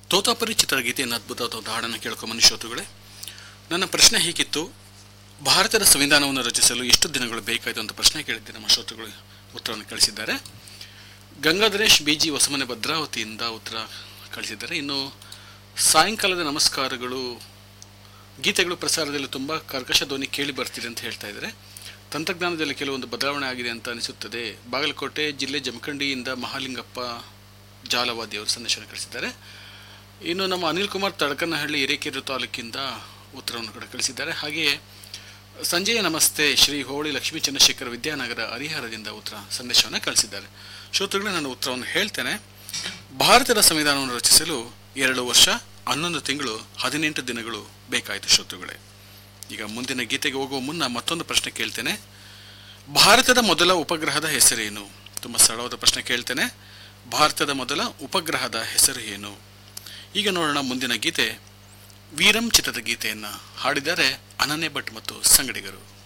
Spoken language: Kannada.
ತೋತಾಪರಿ ಚಿತ್ರಗೀತೆಯನ್ನು ಅದ್ಭುತವಾದ ಒಂದು ಹಾಡನ್ನು ಕೇಳ್ಕೊಂಬನ್ನಿ ಶ್ರೋತೃಗಳೇ ನನ್ನ ಪ್ರಶ್ನೆ ಹೀಗಿತ್ತು ಭಾರತದ ಸಂವಿಧಾನವನ್ನು ರಚಿಸಲು ಎಷ್ಟು ದಿನಗಳು ಬೇಕಾಯಿತು ಅಂತ ಪ್ರಶ್ನೆ ಕೇಳಿದ್ದೆ ನಮ್ಮ ಶ್ರೋತೃಗಳು ಉತ್ತರವನ್ನು ಕಳಿಸಿದ್ದಾರೆ ಗಂಗಾಧರೇಶ್ ಬಿ ಜಿ ಹೊಸಮನೆ ಭದ್ರಾವತಿಯಿಂದ ಉತ್ತರ ಕಳಿಸಿದ್ದಾರೆ ಇನ್ನು ಸಾಯಂಕಾಲದ ನಮಸ್ಕಾರಗಳು ಗೀತೆಗಳು ಪ್ರಸಾರದಲ್ಲಿ ತುಂಬ ಕರ್ಕಶ ಧ್ವನಿ ಕೇಳಿ ಬರ್ತಿದೆ ಅಂತ ಹೇಳ್ತಾ ಇದ್ದಾರೆ ತಂತ್ರಜ್ಞಾನದಲ್ಲಿ ಕೆಲವೊಂದು ಬದಲಾವಣೆ ಆಗಿದೆ ಅಂತ ಅನಿಸುತ್ತದೆ ಬಾಗಲಕೋಟೆ ಜಿಲ್ಲೆ ಜಮಖಂಡಿಯಿಂದ ಮಹಾಲಿಂಗಪ್ಪ ಜಾಲವಾದಿ ಅವರು ಸಂದೇಶವನ್ನು ಕಳಿಸಿದ್ದಾರೆ ಇನ್ನು ನಮ್ಮ ಅನಿಲ್ ಕುಮಾರ್ ತಡಕನಹಳ್ಳಿ ಹಿರೇಕೆರೆ ತಾಲೂಕಿಂದ ಉತ್ತರವನ್ನು ಕೂಡ ಕಳಿಸಿದ್ದಾರೆ ಹಾಗೆಯೇ ಸಂಜೆಯ ನಮಸ್ತೆ ಶ್ರೀ ಹೋಳಿ ಲಕ್ಷ್ಮೀ ಚಂದ್ರಶೇಖರ ವಿದ್ಯಾನಗರ ಹರಿಹರದಿಂದ ಉತ್ತರ ಸಂದೇಶವನ್ನು ಕಳಿಸಿದ್ದಾರೆ ಶ್ರೋತೃಗಳೇ ನಾನು ಉತ್ತರವನ್ನು ಹೇಳ್ತೇನೆ ಭಾರತದ ಸಂವಿಧಾನವನ್ನು ರಚಿಸಲು ಎರಡು ವರ್ಷ ಹನ್ನೊಂದು ತಿಂಗಳು ಹದಿನೆಂಟು ದಿನಗಳು ಬೇಕಾಯಿತು ಶ್ರೋತೃಗಳೇ ಈಗ ಮುಂದಿನ ಗೀತೆಗೆ ಹೋಗುವ ಮುನ್ನ ಮತ್ತೊಂದು ಪ್ರಶ್ನೆ ಕೇಳ್ತೇನೆ ಭಾರತದ ಮೊದಲ ಉಪಗ್ರಹದ ಹೆಸರೇನು ತುಂಬ ಸರಳವಾದ ಪ್ರಶ್ನೆ ಕೇಳ್ತೇನೆ ಭಾರತದ ಮೊದಲ ಉಪಗ್ರಹದ ಹೆಸರು ಏನು ಈಗ ನೋಡೋಣ ಮುಂದಿನ ಗೀತೆ ವೀರಂ ಚಿತ್ರದ ಗೀತೆಯನ್ನು ಹಾಡಿದ್ದಾರೆ ಅನನ್ಯ ಭಟ್ ಮತ್ತು ಸಂಗಡಿಗರು